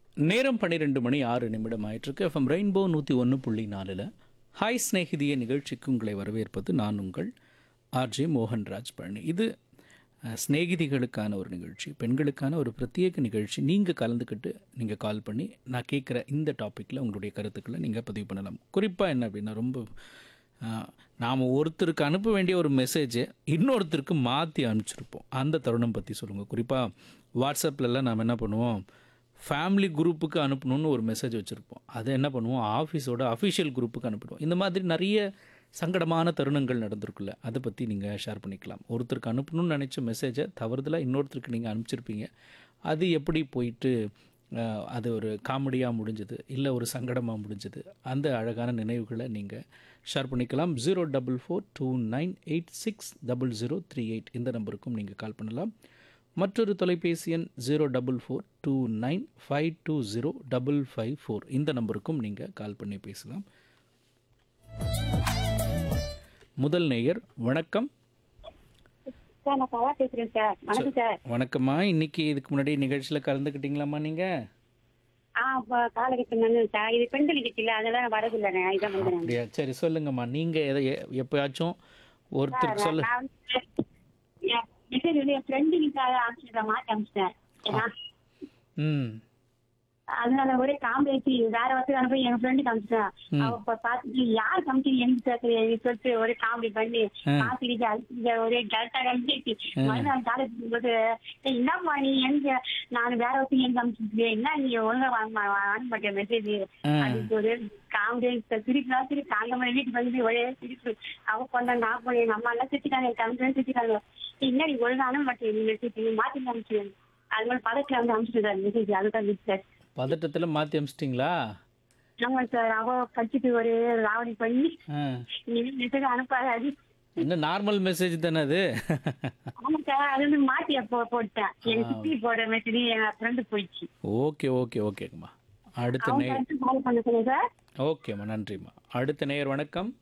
நேரம் பன்னிரெண்டு மணி ஆறு நிமிடம் ஆயிட்டிருக்கு எஃப்எம் ரெயின்போ நூற்றி ஒன்று புள்ளி நாலில் ஹாய் ஸ்நேகிதிய நிகழ்ச்சிக்கு உங்களை வரவேற்பது நான் உங்கள் ஆர்ஜே மோகன்ராஜ் பழனி இது அஹ், சிநேகிதிகளுக்கான ஒரு நிகழ்ச்சி பெண்களுக்கான ஒரு பிரத்யேக நிகழ்ச்சி நீங்கள் கலந்துக்கிட்டு நீங்கள் கால் பண்ணி நான் கேட்குற இந்த டாப்பிக்கில் உங்களுடைய கருத்துக்களை நீங்கள் பதிவு பண்ணலாம் குறிப்பாக என்ன அப்படின்னா ரொம்ப நாம் ஒருத்தருக்கு அனுப்ப வேண்டிய ஒரு மெசேஜை இன்னொருத்தருக்கு மாற்றி அனுப்பிச்சிருப்போம் அந்த தருணம் பற்றி சொல்லுங்கள் குறிப்பாக வாட்ஸ்அப்லலாம் நாம் என்ன பண்ணுவோம் ஃபேமிலி குரூப்புக்கு அனுப்பணும்னு ஒரு மெசேஜ் வச்சுருப்போம் அதை என்ன பண்ணுவோம் ஆஃபீஸோட அஃபிஷியல் குரூப்புக்கு அனுப்பிடுவோம் இந்த மாதிரி நிறைய சங்கடமான தருணங்கள் நடந்திருக்குல்ல அதை பற்றி நீங்கள் ஷேர் பண்ணிக்கலாம் ஒருத்தருக்கு அனுப்பணும்னு நினச்ச மெசேஜை தவறுதலாக இன்னொருத்தருக்கு நீங்கள் அனுப்பிச்சிருப்பீங்க அது எப்படி போயிட்டு அஹ், அது ஒரு காமெடியாக முடிஞ்சது இல்லை ஒரு சங்கடமாக முடிஞ்சது அந்த அழகான நினைவுகளை நீங்கள் ஷேர் பண்ணிக்கலாம் zero double four two nine eight six double zero three eight இந்த நம்பருக்கும் நீங்கள் கால் பண்ணலாம் மற்றொரு தொலைபேசி எண் zero double four two nine five two zero double five four இந்த நம்பருக்கும் நீங்கள் கால் பண்ணி பேசலாம் முதல் நேயர் வணக்கம் சார் நான் கலா பேசுறேன் சார் வணக்கம் சார் வணக்கம்மா இன்னைக்கு இதுக்கு முன்னாடி நிகழ்ச்சியில் கலந்துக்கிட்டீங்களாம்மா நீங்கள் ஆ இப்போ காலகட்டம் வந்து சார் இது பெண்கள் நிகழ்ச்சியில் அதெல்லாம் நான் வரதில்லை நான் இதான் வந்து அப்படியா சரி சொல்லுங்கம்மா நீங்கள் எதை எ- எப்பயாச்சும் ஒருத்தருக்கு சொல்ல நான் வந்து என் மெசேஜ் வந்து என் ஃப்ரெண்டுக்காக அனுப்பிச்சிருக்கேன் மாற்றி அனுப்பிச்சிட்டேன் ஏன்னா ம் அதனால ஒரே காம்பேசி வேற ஒருத்தர் அனுப்பி என் ஃப்ரெண்டுக்கு அனுப்பிச்சிட்டேன் அவ இப்ப பார்த்துட்டு யார் கமிட்டி எனக்கு சேர்த்து சொல்லிட்டு ஒரே காமெடி பண்ணி மாத்திக்கிட்டு அழிச்சிட்டு ஒரே டேரக்டா கழிச்சிட்டு மறுநாள் காலேஜ் போகும்போது "ஏய், என்னம்மா நீ எங்க நான் வேற ஒருத்தர் எனக்கு அனுப்பிச்சிருக்கேன் என்ன நீ ஒழுங்கா வாங்க வாங்க மாட்டேன் மெசேஜ் அதுக்கு ஒரு காமெடி திருப்பி திருப்பி தாங்க மாதிரி வீட்டுக்கு வந்து ஒரே திருப்பி அவ கொண்டா நான் போய் எங்க அம்மா எல்லாம் திட்டிட்டாங்க என் தம்பி திட்டிட்டாங்க என்ன நீ ஒழுங்கா அனுப்ப மாட்டேன் நீ மெசேஜ் நீ மாத்தி அனுப்பிச்சு அது மாதிரி பதத்துல வந்து அனுப்பிச்சிருக்காரு மெசேஜ் அதுதான் சார் பதட்டத்தில் மாற்றி அமிச்சிட்டிங்களா ஆமா சார் அவ கட்சிக்கு ஒரு ராவடி பண்ணி ஆ நீ மெசேஜ் அனுப்பாது என்ன நார்மல் மெசேஜ் தானே அது ஆமா சார் அது வந்து மாத்தி அப்போ போட்டேன் என் சித்தி போட மெசேஜ் என் ஃப்ரெண்டு போயிடுச்சு ஓகே ஓகே ஓகேங்கம்மா அடுத்த அவங்க நேயர் அடுத்து கால் பண்ண சொல்லுங்க சார் ஓகேம்மா நன்றிம்மா அடுத்த நேயர் வணக்கம்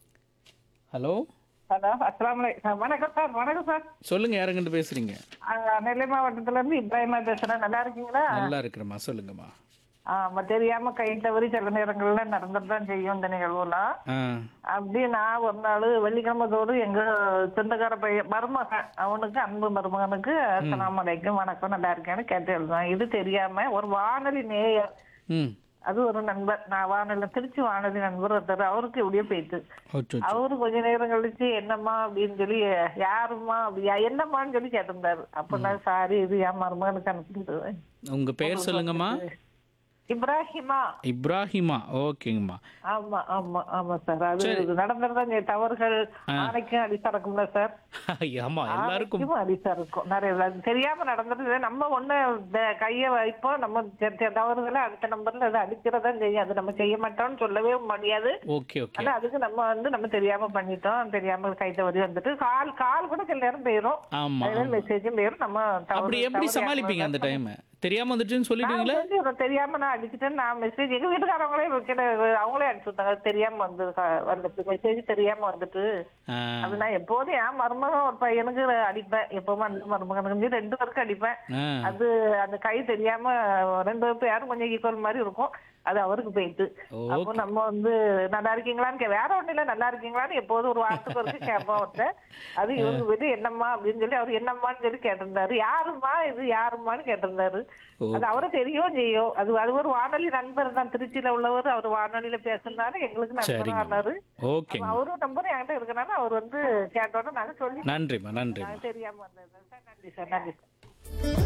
ஹலோ ஹலோ அஸ்லாம் வணக்கம் சார் வணக்கம் சார் சொல்லுங்க யாருங்கிட்ட பேசுறீங்க ஆ, நெல்லை மாவட்டத்துல இருந்து இப்ராஹிமா பேசுறேன் நல்லா இருக்கீங்களா நல்லா இருக்கிறேம்மா சொல்லுங்கம்மா ஆமா தெரியாம கை தவறி சில நேரங்கள்ல நடந்துட்டு தான் செய்யும் இந்த நிகழ்வுலாம் ஆ அப்படி நான் ஒரு நாள் வெள்ளிக்கிழமை தோறும் எங்க சொந்தக்கார பையன் மருமகன் அவனுக்கு அன்பு மருமகனுக்கு அஸ்லாம் வலைக்கும் வணக்கம் நல்லா இருக்கேன்னு கேட்டு எழுதுவான் இது தெரியாம ஒரு வானொலி நேயர் ம் அது ஒரு நண்பர் நான் வானொலி திருச்சி வானொலி நண்பர் ஒருத்தர் அவருக்கு இப்படியே போயிட்டு அச்சோ அவரு கொஞ்ச நேரம் கழிச்சு என்னம்மா அப்படின்னு சொல்லி யாரும்மா அப்படியா என்னம்மான்னு சொல்லி கேட்டிருந்தாரு அப்ப நான் சாரி இது என் மருமகனுக்கு அனுப்பிட்டு உங்க பேர் சொல்லுங்கம்மா இப்ராஹிமா இப்ராஹிமா ஓகேங்கம்மா ஆமா ஆமா ஆமா சார் அது இது நடந்ததுதான் இந்த தவறுகள் ஆணைக்கும் அடி சறக்கும்ல சார் ஆமா எல்லாருக்கும் ஆணைக்கும் அடி சறுக்கும் நிறைய அது தெரியாம நடந்தது நம்ம ஒண்ணு இந்த கைய வைப்போம் நம்ம செ- செ- தவறுகளை அடுத்த நம்பர்ல அது அடிக்கிறதான் செய்யும் அது நம்ம செய்ய மாட்டோம்னு சொல்லவே முடியாது ஓகே ஓகே ஆனா அதுக்கு நம்ம வந்து நம்ம தெரியாம பண்ணிட்டோம் தெரியாம கை தவறி வந்துட்டு கால் கால் கூட சில நேரம் போயிரும் ஆமா அதுல மெசேஜும் போயிரும் நம்ம தவறு- அப்படி எப்படி தவறு சமாளிப்பீங்க அந்த டைம் தெரியாம வந்துட்டுன்னு சொல்லிடுவீங்களா நான் வந்து தெரியாம நான் அடிச்சுட்டேன் நான் மெசேஜ் எங்க வீட்டுக்காரவங்களே வைக்கிற அவங்களே அடிச்சு விட்டாங்க தெரியாம வந்து வந்துட்டு மெசேஜ் தெரியாம வந்துட்டு ஆ, அது நான் எப்போதும் என் மருமகன் ஒரு பையனுக்கு அடிப்பேன் எப்பவுமே அந்த மருமகனுக்கு ரெண்டு பேருக்கு அடிப்பேன் ஆ, அது அந்த கை தெரியாம ரெண்டு பேரும் யாரும் கொஞ்சம் ஈக்குவல் மாதிரி இருக்கும் அது அவருக்கு போயிட்டு அப்போ நம்ம வந்து நல்லா இருக்கீங்களான்னு கே- வேற ஒண்ணு இல்ல நல்லா இருக்கீங்களான்னு எப்போதும் ஒரு வாரத்துக்கு வரைக்கும் கேட்போம் அவர்கிட்ட அது இவங்க வீடு என்னம்மா அப்படின்னு சொல்லி அவர் என்னம்மான்னு சொல்லி கேட்டிருந்தாரு யாரும்மா இது யாரும்மான்னு கேட்டிருந்தாரு அது அவரும் தெரியும் செய்யும் அது அது ஒரு வானொலி நண்பர் தான் திருச்சியில உள்ளவர் அவர் வானொலியில பேசுனாரு எங்களுக்கு நண்பர் சரிங்க ஆனாரு ஓகேங்க அவரும் நம்பர் என்கிட்ட இருக்கனால அவர் வந்து கேட்டோன்னு நாங்க சொல்லி நன்றிம்மா நன்றிம்மா தெரியாம வந்தது சார் நன்றி சார் நன்றி சார்